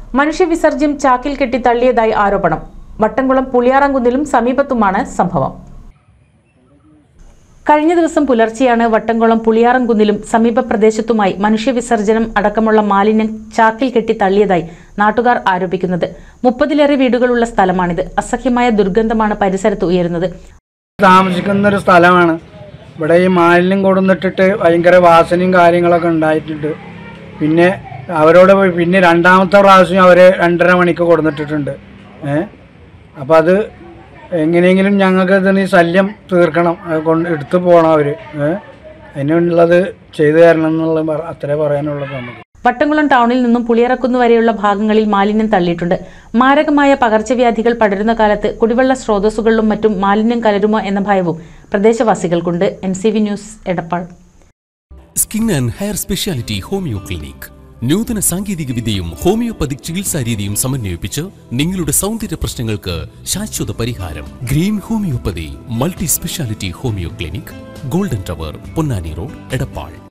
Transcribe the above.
മനുഷ്യവിസർജ്യം ചാക്കിൽ കെട്ടി തള്ളിയതായി ആരോപണം വട്ടംകുളം പുളിയാറങ്കുന്നിലും സമീപത്തുമാണ് സംഭവം കഴിഞ്ഞ ദിവസം പുലർച്ചെയാണ് വട്ടംകുളം പുളിയാറംകുന്നിലും സമീപ പ്രദേശത്തുമായി മനുഷ്യവിസർജനം അടക്കമുള്ള മാലിന്യം ചാക്കിൽ കെട്ടി തള്ളിയതായി നാട്ടുകാർ ആരോപിക്കുന്നത് മുപ്പതിലേറെ വീടുകളുള്ള സ്ഥലമാണിത് അസഹ്യമായ ദുർഗന്ധമാണ് പരിസരത്ത് ഉയരുന്നത് താമസിക്കുന്ന ഒരു സ്ഥലമാണ് ഇവിടെ ഈ മാലിന്യം കൊടുന്നിട്ടിട്ട് ഭയങ്കര വാസനയും കാര്യങ്ങളൊക്കെ ഉണ്ടായിട്ടുണ്ട് പിന്നെ അവരോട് പോയി പിന്നെ രണ്ടാമത്തെ പ്രാവശ്യം അവർ രണ്ടര മണിക്ക് കൊടുന്നിട്ടിട്ടുണ്ട് ഏ അപ്പം അത് എങ്ങനെയെങ്കിലും ഞങ്ങൾക്ക് ഇതിന് ഈ ശല്യം തീർക്കണം അത് കൊണ്ട് എടുത്തു പോകണം അവർ ഏ അതിനുള്ളത് ചെയ്തു തരണം എന്നുള്ള പറ- അത്രേ പറയാനുള്ളത് നമുക്ക് വട്ടംകുളം ടൗണിൽ നിന്നും പുളിയറക്കുന്ന് വരെയുള്ള ഭാഗങ്ങളിൽ മാലിന്യം തള്ളിയിട്ടുണ്ട് മാരകമായ പകർച്ചവ്യാധികൾ പടരുന്ന കാലത്ത് കുടിവെള്ള സ്രോതസ്സുകളിലും മറ്റും മാലിന്യം കലരുമോ എന്ന ഭയവും പ്രദേശവാസികൾക്കുണ്ട് N C V news Edappal skin and hair speciality homeo clinic നൂതന സാങ്കേതിക വിദ്യയും ഹോമിയോപ്പതിക് ചികിത്സാ രീതിയും സമന്വയിപ്പിച്ച് നിങ്ങളുടെ സൗന്ദര്യ പ്രശ്നങ്ങൾക്ക് ശാശ്വത പരിഹാരം green homoeopathy multi speciality homeo clinic golden tower Ponnani road Edappal